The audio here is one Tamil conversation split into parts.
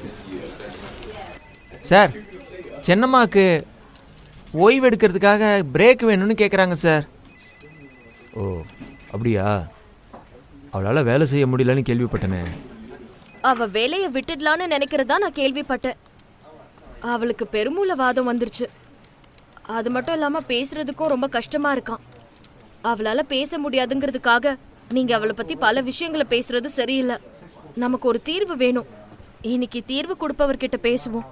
சார் சென்னம்மாக்கு ஓய்வு எடுக்கிறதுக்காக பிரேக் வேணும்னு கேட்குறாங்க சார் ஓ அப்படியா அவளால் வேலை செய்ய முடியலன்னு கேள்விப்பட்டனே அவ வேலைய விட்டுடலான்னு நினைக்கிறதா நான் கேள்விப்பட்டேன் அவளுக்கு பெருமூலவாதம் வந்துருச்சு அது மட்டும் இல்லாம பேசுறதுக்கும் ரொம்ப கஷ்டமா இருக்கான் அவளால பேச முடியாதுங்கிறதுக்காக நீங்க அவளை பத்தி பல விஷயங்களை பேசுறது சரியில்லை நமக்கு ஒரு தீர்வு வேணும் இன்னைக்கு தீர்வு கொடுப்பவர்கிட்ட பேசுவோம்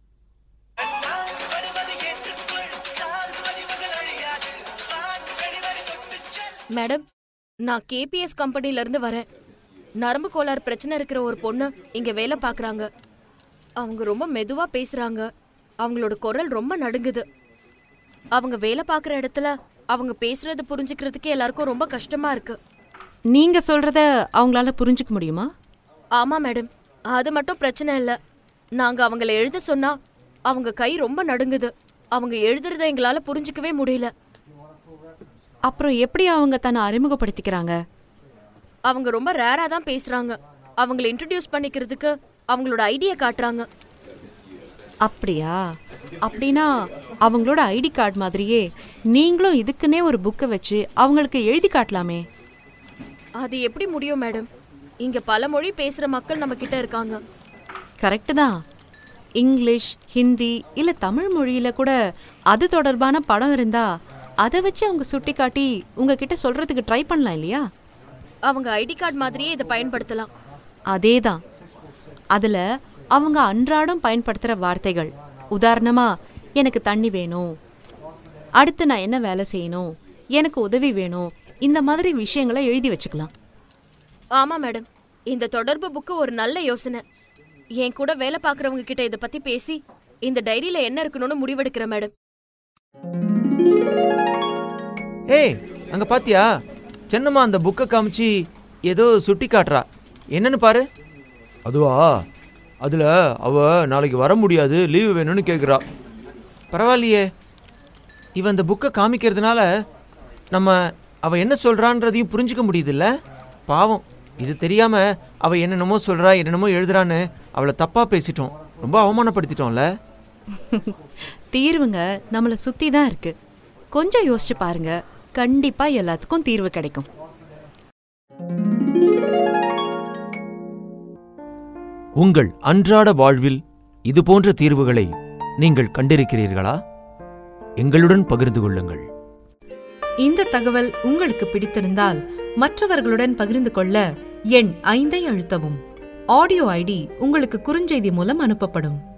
மேடம் நான் கேபிஎஸ் கம்பெனில இருந்து வரேன் நரம்பு கோளாறு பிரச்சனை இருக்கிற ஒரு பொண்ணு இங்க வேலை பார்க்கறாங்க அவங்க ரொம்ப மெதுவா பேசுறாங்க அவங்களோட குரல் ரொம்ப நடுங்குது அவங்க வேலை பார்க்குற இடத்துல அவங்க பேசுறத புரிஞ்சுக்கிறதுக்கு எல்லாருக்கும் ரொம்ப கஷ்டமா இருக்கு நீங்க சொல்றத அவங்களால புரிஞ்சுக்க முடியுமா ஆமா மேடம் அது மட்டும் பிரச்சனை இல்லை நாங்க அவங்கள எழுத சொன்னா அவங்க கை ரொம்ப நடுங்குது அவங்க எழுதுறத எங்களால புரிஞ்சுக்கவே முடியல அப்புறம் எப்படி அவங்க தன்னை அறிமுகப்படுத்திக்கிறாங்க அவங்க ரொம்ப ரேரா தான் பேசுறாங்க அவங்கள இன்ட்ரடியூஸ் பண்ணிக்கிறதுக்கு அவங்களோட ஐடியா காட்டுறாங்க அப்படியா அப்படின்னா அவங்களோட ஐடி கார்டு மாதிரியே நீங்களும் இதுக்குன்னே ஒரு புக்கை வச்சு அவங்களுக்கு எழுதி காட்டலாமே அது எப்படி முடியும் மேடம் இங்க பல மொழி பேசுற மக்கள் நம்ம கிட்ட இருக்காங்க கரெக்டு தான் இங்கிலீஷ் ஹிந்தி இல்ல தமிழ் மொழியில கூட அது தொடர்பான படம் இருந்தா அதை வச்சு அவங்க சுட்டி காட்டி உங்ககிட்ட சொல்றதுக்கு ட்ரை பண்ணலாம் இல்லையா அவங்க ஐடி கார்டு மாதிரியே இதை பயன்படுத்தலாம் அதேதான் அதுல அவங்க அன்றாடம் பயன்படுத்துற வார்த்தைகள் உதாரணமா எனக்கு தண்ணி வேணும் அடுத்து நான் என்ன வேலை செய்யணும் எனக்கு உதவி வேணும் இந்த மாதிரி விஷயங்களை எழுதி வச்சுக்கலாம் ஆமா மேடம் இந்த தொடர்பு புக்கு ஒரு நல்ல யோசனை என் கூட வேலை பார்க்குறவங்க கிட்ட இதை பத்தி பேசி இந்த டைரியில என்ன இருக்கணும்னு முடிவெடுக்கிறேன் மேடம் ஏய் அங்கே பாத்தியா சென்னம்மா அந்த புக்கை காமிச்சு ஏதோ சுட்டி காட்டுறா என்னன்னு பாரு அதுவா அதில் அவ நாளைக்கு வர முடியாது லீவு வேணும்னு கேட்குறா பரவாயில்லையே இவன் அந்த புக்கை காமிக்கிறதுனால நம்ம அவ என்ன சொல்றான்றதையும் புரிஞ்சுக்க முடியுதுல்ல பாவம் இது தெரியாம அவ என்னென்னமோ சொல்றா என்னென்னமோ எழுதுறான்னு அவளை தப்பா பேசிட்டோம் ரொம்ப அவமானப்படுத்திட்டோம்ல தீர்வுங்க நம்மளை சுத்தி தான் இருக்கு கொஞ்சம் யோசிச்சு பாருங்க கண்டிப்பா எல்லாத்துக்கும் தீர்வு கிடைக்கும் உங்கள் அன்றாட வாழ்வில் இது போன்ற தீர்வுகளை நீங்கள் கண்டிருக்கிறீர்களா எங்களுடன் பகிர்ந்து கொள்ளுங்கள் இந்த தகவல் உங்களுக்கு பிடித்திருந்தால் மற்றவர்களுடன் பகிர்ந்து கொள்ள எண் ஐந்தை அழுத்தவும் ஆடியோ ஐடி உங்களுக்கு குறுஞ்செய்தி மூலம் அனுப்பப்படும்